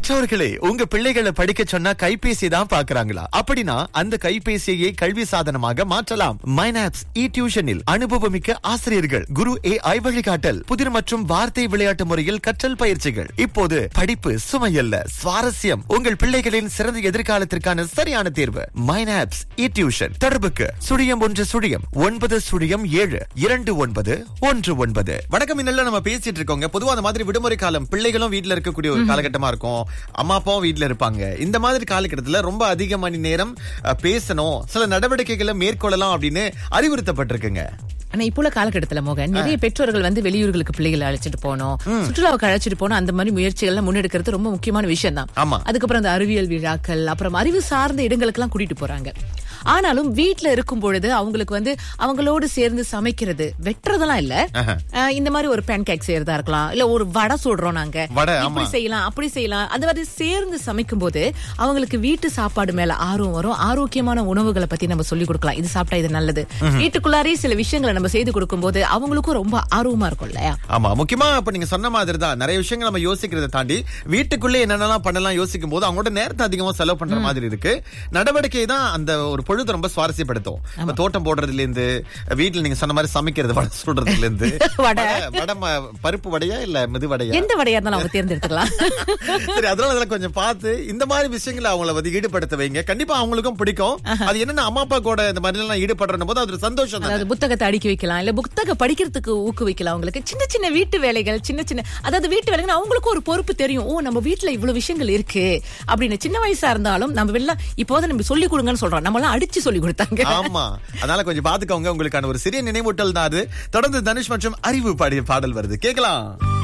பெற்றோர்களே உங்க பிள்ளைகளை படிக்க சொன்னா கைபேசி தான் பாக்குறாங்களா அப்படின்னா அந்த கைபேசியை கல்வி சாதனமாக மாற்றலாம் மைனாப்ஸ் இ டியூஷனில் அனுபவமிக்க ஆசிரியர்கள் குரு ஏ ஐ வழிகாட்டல் புதிர் மற்றும் வார்த்தை விளையாட்டு முறையில் கற்றல் பயிற்சிகள் இப்போது படிப்பு சுமையல்ல சுவாரஸ்யம் உங்கள் பிள்ளைகளின் சிறந்த எதிர்காலத்திற்கான சரியான தேர்வு மைனாப்ஸ் இ டியூஷன் தொடர்புக்கு சுழியம் ஒன்று சுழியம் ஒன்பது சுழியம் ஏழு இரண்டு ஒன்பது ஒன்று ஒன்பது வணக்கம் இன்னெல்லாம் நம்ம பேசிட்டு இருக்கோங்க பொதுவா அந்த மாதிரி விடுமுறை காலம் பிள்ளைகளும் வீட்ல இருக்கக்கூடிய ஒரு காலகட்டமா இருக்கும் அம்மா அப்பாவும் வீட்ல இருப்பாங்க இந்த மாதிரி காலகட்டத்துல ரொம்ப அதிக மணி நேரம் அஹ், பேசணும் சில நடவடிக்கைகளை மேற்கொள்ளலாம் அப்படின்னு அறிவுறுத்தப்பட்டிருக்குங்க ஆனா இப்போ உள்ள காலகட்டத்துல மோகன் நிறைய பெற்றோர்கள் வந்து வெளியூர்களுக்கு பிள்ளைகளை அழைச்சிட்டு போனோம் சுற்றுலாவுக்கு அழைச்சிட்டு போனோம் அந்த மாதிரி முயற்சிகள்லாம் முன்னெடுக்கிறது ரொம்ப முக்கியமான விஷயம் தான் ஆமா. அதுக்கப்புறம் அந்த அறிவியல் விழாக்கள் அப்புறம் அறிவு சார்ந்த இடங்களுக்கு எல்லாம் கூட்டிட்டு போறாங்க ஆனாலும் வீட்ல இருக்கும் பொழுது அவங்களுக்கு வந்து அவங்களோடு சேர்ந்து சமைக்கிறது வெட்டுறதெல்லாம் இல்ல அஹ், இந்த மாதிரி ஒரு பேன் கேக் செய்யறதா இருக்கலாம் இல்ல ஒரு வடை சுடுறோம் நாங்க வடை, இப்படி ஆமா. செய்யலாம் அப்படி செய்யலாம் அந்த மாதிரி சேர்ந்து சமைக்கும் போது அவங்களுக்கு வீட்டு சாப்பாடு மேல ஆர்வம் வரும் ஆரோக்கியமான உணவுகளை பத்தி நம்ம சொல்லி கொடுக்கலாம் இது சாப்பிட்டா இது நல்லது வீட்டுக்குள்ளாரே சில விஷயங்களை நம்ம செய்து கொடுக்கும் போது அவங்களுக்கும் ரொம்ப ஆர்வமா இருக்கும் இல்லையா ஆமா முக்கியமா இப்ப நீங்க சொன்ன மாதிரி தான் நிறைய விஷயங்கள் நம்ம யோசிக்கிறதை தாண்டி வீட்டுக்குள்ளே என்னென்னலாம் பண்ணலாம் யோசிக்கும் போது அவங்களோட நேரத்தை அதிகமா செலவு பண்ற மாதிரி இருக்கு நடவடிக்கை தான் அந்த ஒரு பொழுது ரொம்ப சுவாரஸ்யப்படுத்தும் இப்ப தோட்டம் போடுறதுல இருந்து வீட்டுல நீங்க சொன்ன மாதிரி சமைக்கிறது வடை சுடுறதுல இருந்து வடை. வடை ம- பருப்பு வடையா இல்ல மெது வடையா எந்த வடையா இருந்தாலும் அவங்க தேர்ந்தெடுத்துக்கலாம் சரி அதனால அதெல்லாம் கொஞ்சம் பார்த்து இந்த மாதிரி விஷயங்களை அவங்கள வந்து ஈடுபடுத்த வைங்க கண்டிப்பா அவங்களுக்கும் பிடிக்கும் அது என்னன்னா அம்மா அப்பா கூட இந்த மாதிரி எல்லாம் ஈடுபடுற போது அது ஒரு சந்தோஷம் தானே அதாவது புத்தகத்தை அடுக்கி வைக்கலாம் இல்ல புத்தகம் படிக்கிறதுக்கு ஊக்குவிக்கலாம் அவங்களுக்கு சின்ன சின்ன வீட்டு வேலைகள் சின்ன சின்ன அதாவது வீட்டு வேலைகள் அவங்களுக்கும் ஒரு பொறுப்பு தெரியும் ஓ நம்ம வீட்டுல இவ்வளவு விஷயங்கள் இருக்கு அப்படின்னு சின்ன வயசா இருந்தாலும் நம்ம வெளில இப்போதான் நம்ம சொல்லி கொடுங்கன்னு சொல்றோம் நம்ம எல்லாம் அடிச்சு சொல்லி கொடுத்தாங்க ஆமா அதனால கொஞ்சம் பாத்துக்கோங்க உங்களுக்கான ஒரு சிறிய நினைவூட்டல் தான் அது தொடர்ந்து தனுஷ் மற்றும் அறிவு பாடிய பாடல் வருது கேக்கலாம்